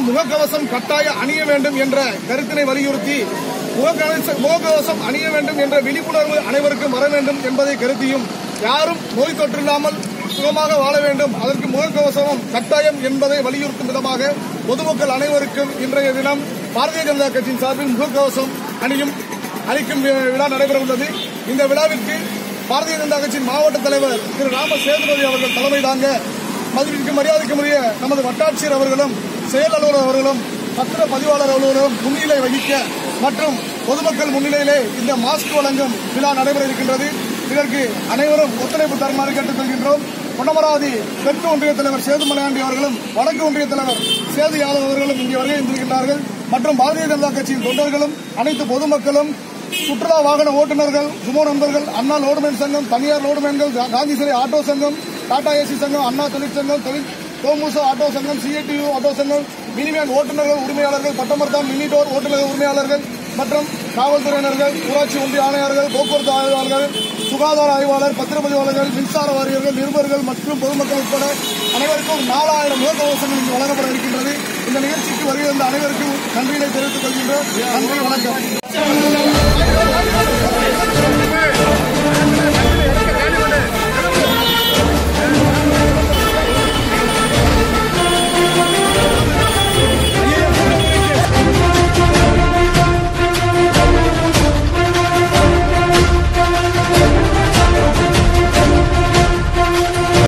அனைவரும் முகக்கவசம் கட்டாய அணிய வேண்டும் என்ற கருத்தினை வலியுறுத்தி முகக்கவச- முகக்கவசம் அணிய வேண்டும் என்ற விழிப்புணர்வு அனைவருக்கும் வர வேண்டும் என்பதை கருத்தியும் யாரும் நோய் தொற்று இல்லாமல் சுகமாக வாழ வேண்டும் அதற்கு முகக்கவசமும் கட்டாயம் என்பதை வலியுறுத்தும் விதமாக பொதுமக்கள் அனைவருக்கும் இன்றைய தினம் பாரதிய ஜனதா கட்சியின் சார்பில் முகக்கவசம் அணியும் அளிக்கும் வி- விழா நடைபெற உள்ளது இந்த விழாவிற்கு பாரதிய ஜனதா கட்சியின் மாவட்ட தலைவர் திரு ராம சேதுபதி அவர்கள் தலைமை தாங்க மதிப்பிற்கு மரியாதைக்குரிய நமது வட்டாட்சியர் அவர்களும் செயல் அலுவலர் அவர்களும் பத்திர பதிவாளர் அவர்களும் முன்னிலை வகிக்க மற்றும் பொதுமக்கள் முன்னிலையிலே இந்த மாஸ்க் வழங்கும் விழா நடைபெற இருக்கின்றது இதற்கு அனைவரும் ஒத்துழைப்பு தருமாறு கேட்டுக்கொள்கின்றோம் பொன்னமராவதி தெற்கு ஒன்றிய தலைவர் சேது மலையாண்டி அவர்களும் வடக்கு ஒன்றிய தலைவர் சேது யாதவ் அவர்களும் இங்கே வருகை இருந்திருக்கின்றார்கள் மற்றும் பாரதிய ஜனதா கட்சியின் தொண்டர்களும் அனைத்து பொதுமக்களும் சுற்றுலா வாகன ஓட்டுநர்கள் சுமோ நண்பர்கள் அண்ணா லோடுமேன் சங்கம் தனியார் லோடுமேன்கள் கா- காந்தி சிலை ஆட்டோ சங்கம் டாடா ஏசி சங்கம் அண்ணா தொழிற்சங்கம் தொழில் தோமுசா ஆட்டோ சங்கம் சிஐடியு ஆட்டோ சங்கம் மினிவேன் ஓட்டுநர்கள் உரிமையாளர்கள் பட்டமர்தான் மினி டோர் ஓட்டுநர் உரிமையாளர்கள் மற்றும் காவல்துறையினர்கள் ஊராட்சி ஒன்றிய ஆணையர்கள் போக்குவரத்து ஆய்வாளர்கள் சுகாதார ஆய்வாளர் பத்திரப்பதிவாளர்கள் மின்சார வாரியர்கள் நிருபர்கள் மற்றும் பொதுமக்கள் உட்பட அனைவருக்கும் நாலாயிரம் முகக்கவசங்கள் இங்கு வழங்கப்பட இருக்கின்றது இந்த நிகழ்ச்சிக்கு வருகை வந்த அனைவருக்கும் நன்றியை தெரிவித்துக் கொள்கின்றோம் நன்றி வணக்கம்